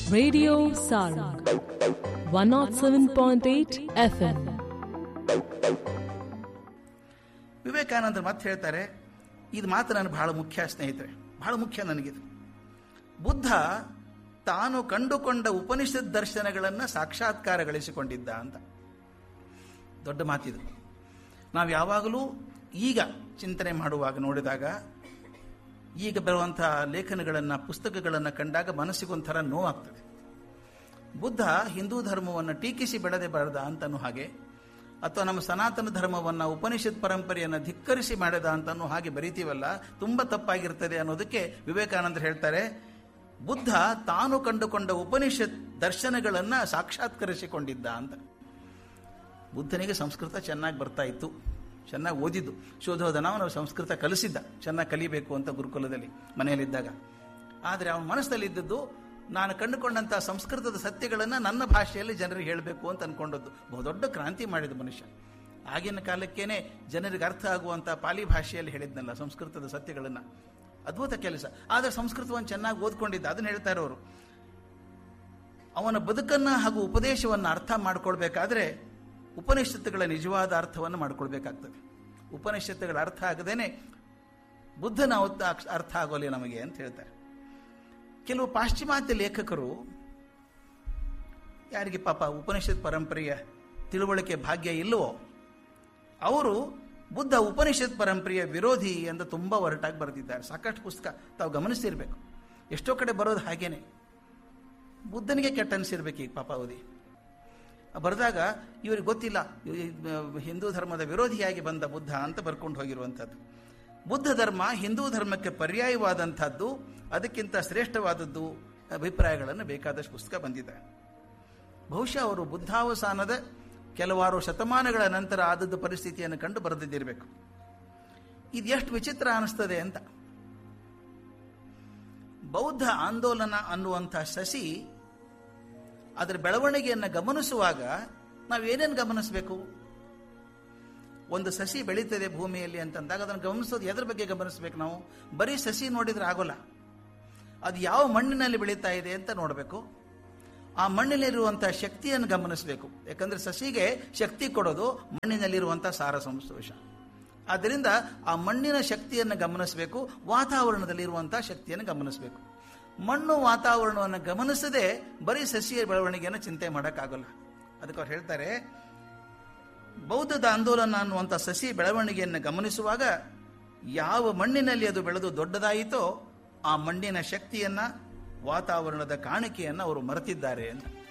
Radio Sarang 107.8 FM. ವಿವೇಕಾನಂದರು ಮತ್ತೆ ಹೇಳ್ತಾರೆ ಇದು ಮಾತ್ರ ನನಗೆ ಬಹಳ ಮುಖ್ಯ ಸ್ನೇಹಿತರೆ ಬಹಳ ಮುಖ್ಯ ನನಗಿದು ಬುದ್ಧ ತಾನು ಕಂಡುಕೊಂಡ ಉಪನಿಷತ್ ದರ್ಶನಗಳನ್ನು ಸಾಕ್ಷಾತ್ಕಾರಗಳಿಸಿಕೊಂಡಿದ್ದ ಅಂತ ದೊಡ್ಡ ಮಾತಿದು ನಾವು ಯಾವಾಗಲೂ ಈಗ ಚಿಂತನೆ ಮಾಡುವಾಗ ನೋಡಿದಾಗ ಈಗ ಬರುವಂಥ ಲೇಖನಗಳನ್ನು ಪುಸ್ತಕಗಳನ್ನು ಕಂಡಾಗ ಮನಸ್ಸಿಗೊಂಥರ ನೋವಾಗ್ತದೆ ಬುದ್ಧ ಹಿಂದೂ ಧರ್ಮವನ್ನು ಟೀಕಿಸಿ ಬೆಳೆದೇ ಬರೆದ ಅಂತನೂ ಹಾಗೆ ಅಥವಾ ನಮ್ಮ ಸನಾತನ ಧರ್ಮವನ್ನು ಉಪನಿಷತ್ ಪರಂಪರೆಯನ್ನು ಧಿಕ್ಕರಿಸಿ ಮಾಡಿದ ಅಂತನೂ ಹಾಗೆ ಬರಿತೀವಲ್ಲ ತುಂಬ ತಪ್ಪಾಗಿರ್ತದೆ ಅನ್ನೋದಕ್ಕೆ ವಿವೇಕಾನಂದರು ಹೇಳ್ತಾರೆ ಬುದ್ಧ ತಾನು ಕಂಡುಕೊಂಡ ಉಪನಿಷತ್ ದರ್ಶನಗಳನ್ನು ಸಾಕ್ಷಾತ್ಕರಿಸಿಕೊಂಡಿದ್ದ ಅಂತ ಬುದ್ಧನಿಗೆ ಸಂಸ್ಕೃತ ಚೆನ್ನಾಗಿ ಬರ್ತಾ ಇತ್ತು ಚೆನ್ನಾಗಿ ಓದಿದ್ದು ಶೋಧೋಧನ ಅವನು ಸಂಸ್ಕೃತ ಕಲಿಸಿದ್ದ ಚೆನ್ನಾಗಿ ಕಲಿಬೇಕು ಅಂತ ಗುರುಕುಲದಲ್ಲಿ ಮನೆಯಲ್ಲಿದ್ದಾಗ ಆದರೆ ಅವನ ಮನಸ್ಸಲ್ಲಿದ್ದದ್ದು ನಾನು ಕಂಡುಕೊಂಡಂಥ ಸಂಸ್ಕೃತದ ಸತ್ಯಗಳನ್ನು ನನ್ನ ಭಾಷೆಯಲ್ಲಿ ಜನರಿಗೆ ಹೇಳಬೇಕು ಅಂತ ಅಂದ್ಕೊಂಡದ್ದು ಬಹುದೊಡ್ಡ ಕ್ರಾಂತಿ ಮಾಡಿದ ಮನುಷ್ಯ ಆಗಿನ ಕಾಲಕ್ಕೇನೆ ಜನರಿಗೆ ಅರ್ಥ ಆಗುವಂಥ ಪಾಲಿ ಭಾಷೆಯಲ್ಲಿ ಹೇಳಿದ್ನಲ್ಲ ಸಂಸ್ಕೃತದ ಸತ್ಯಗಳನ್ನು ಅದ್ಭುತ ಕೆಲಸ ಆದರೆ ಸಂಸ್ಕೃತವನ್ನು ಚೆನ್ನಾಗಿ ಓದ್ಕೊಂಡಿದ್ದ ಅದನ್ನು ಹೇಳ್ತಾ ಇರೋರು ಅವನ ಬದುಕನ್ನು ಹಾಗೂ ಉಪದೇಶವನ್ನು ಅರ್ಥ ಮಾಡ್ಕೊಳ್ಬೇಕಾದ್ರೆ ಉಪನಿಷತ್ತುಗಳ ನಿಜವಾದ ಅರ್ಥವನ್ನು ಮಾಡ್ಕೊಳ್ಬೇಕಾಗ್ತದೆ ಉಪನಿಷತ್ತುಗಳ ಅರ್ಥ ಆಗದೇನೆ ಬುದ್ಧನ ಅವತ್ತ ಅರ್ಥ ಆಗೋಲ್ಲ ನಮಗೆ ಅಂತ ಹೇಳ್ತಾರೆ ಕೆಲವು ಪಾಶ್ಚಿಮಾತ್ಯ ಲೇಖಕರು ಯಾರಿಗೆ ಪಾಪ ಉಪನಿಷತ್ ಪರಂಪರೆಯ ತಿಳುವಳಿಕೆ ಭಾಗ್ಯ ಇಲ್ಲವೋ ಅವರು ಬುದ್ಧ ಉಪನಿಷತ್ ಪರಂಪರೆಯ ವಿರೋಧಿ ಅಂತ ತುಂಬ ಒರಟಾಗಿ ಬರೆದಿದ್ದಾರೆ ಸಾಕಷ್ಟು ಪುಸ್ತಕ ತಾವು ಗಮನಿಸ್ತಿರ್ಬೇಕು ಎಷ್ಟೋ ಕಡೆ ಬರೋದು ಹಾಗೇನೆ ಬುದ್ಧನಿಗೆ ಕೆಟ್ಟ ಅನಿಸಿರ್ಬೇಕು ಈಗ ಪಾಪ ಓದಿ ಬರೆದಾಗ ಇವ್ರಿಗೆ ಗೊತ್ತಿಲ್ಲ ಹಿಂದೂ ಧರ್ಮದ ವಿರೋಧಿಯಾಗಿ ಬಂದ ಬುದ್ಧ ಅಂತ ಬರ್ಕೊಂಡು ಹೋಗಿರುವಂಥದ್ದು ಬುದ್ಧ ಧರ್ಮ ಹಿಂದೂ ಧರ್ಮಕ್ಕೆ ಪರ್ಯಾಯವಾದಂಥದ್ದು ಅದಕ್ಕಿಂತ ಶ್ರೇಷ್ಠವಾದದ್ದು ಅಭಿಪ್ರಾಯಗಳನ್ನು ಬೇಕಾದಷ್ಟು ಪುಸ್ತಕ ಬಂದಿದೆ ಬಹುಶಃ ಅವರು ಬುದ್ಧಾವಸಾನದ ಕೆಲವಾರು ಶತಮಾನಗಳ ನಂತರ ಆದದ್ದು ಪರಿಸ್ಥಿತಿಯನ್ನು ಕಂಡು ಬರೆದಿದ್ದಿರಬೇಕು ಇದು ಎಷ್ಟು ವಿಚಿತ್ರ ಅನಿಸ್ತದೆ ಅಂತ ಬೌದ್ಧ ಆಂದೋಲನ ಅನ್ನುವಂಥ ಸಸಿ ಅದರ ಬೆಳವಣಿಗೆಯನ್ನು ಗಮನಿಸುವಾಗ ನಾವು ಏನೇನು ಗಮನಿಸಬೇಕು ಒಂದು ಸಸಿ ಬೆಳೀತದೆ ಭೂಮಿಯಲ್ಲಿ ಅಂತಂದಾಗ ಅದನ್ನು ಗಮನಿಸೋದು ಎದ್ರ ಬಗ್ಗೆ ಗಮನಿಸಬೇಕು ನಾವು ಬರೀ ಸಸಿ ನೋಡಿದ್ರೆ ಆಗೋಲ್ಲ ಅದು ಯಾವ ಮಣ್ಣಿನಲ್ಲಿ ಬೆಳೀತಾ ಇದೆ ಅಂತ ನೋಡಬೇಕು ಆ ಮಣ್ಣಿನಲ್ಲಿರುವಂಥ ಶಕ್ತಿಯನ್ನು ಗಮನಿಸಬೇಕು ಯಾಕಂದ್ರೆ ಸಸಿಗೆ ಶಕ್ತಿ ಕೊಡೋದು ಮಣ್ಣಿನಲ್ಲಿರುವಂಥ ಸಾರ ಸಂತೋಷ ಆದ್ದರಿಂದ ಆ ಮಣ್ಣಿನ ಶಕ್ತಿಯನ್ನು ಗಮನಿಸಬೇಕು ವಾತಾವರಣದಲ್ಲಿರುವಂಥ ಶಕ್ತಿಯನ್ನು ಗಮನಿಸಬೇಕು ಮಣ್ಣು ವಾತಾವರಣವನ್ನು ಗಮನಿಸದೆ ಬರೀ ಸಸಿಯ ಬೆಳವಣಿಗೆಯನ್ನು ಚಿಂತೆ ಮಾಡೋಕ್ಕಾಗಲ್ಲ ಅದಕ್ಕೆ ಅವ್ರು ಹೇಳ್ತಾರೆ ಬೌದ್ಧದ ಆಂದೋಲನ ಅನ್ನುವಂಥ ಸಸಿ ಬೆಳವಣಿಗೆಯನ್ನು ಗಮನಿಸುವಾಗ ಯಾವ ಮಣ್ಣಿನಲ್ಲಿ ಅದು ಬೆಳೆದು ದೊಡ್ಡದಾಯಿತೋ ಆ ಮಣ್ಣಿನ ಶಕ್ತಿಯನ್ನ ವಾತಾವರಣದ ಕಾಣಿಕೆಯನ್ನು ಅವರು ಮರೆತಿದ್ದಾರೆ ಅಂತ